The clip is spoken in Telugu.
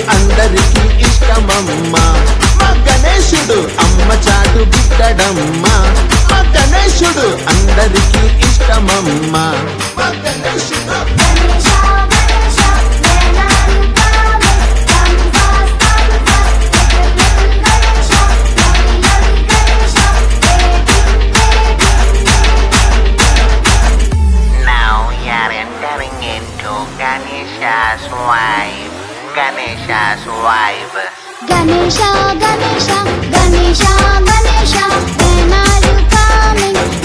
అందరికీ ఇష్టమమ్మా మా గణేశుడు అమ్మ చాటు బిడ్డడమ్మా మా గణేశుడు అందరికీ ఇష్టమమ్మా మా గణేశుడు గణేశ గణేశ వేలాలు కావే come fast come fast Ganesha లవి లవి Ganesha Now you're entering into Ganesha's wife. Ganesha's wife. Ganesha Ganesha Ganesha Ganesha వేలాలు కామింగ్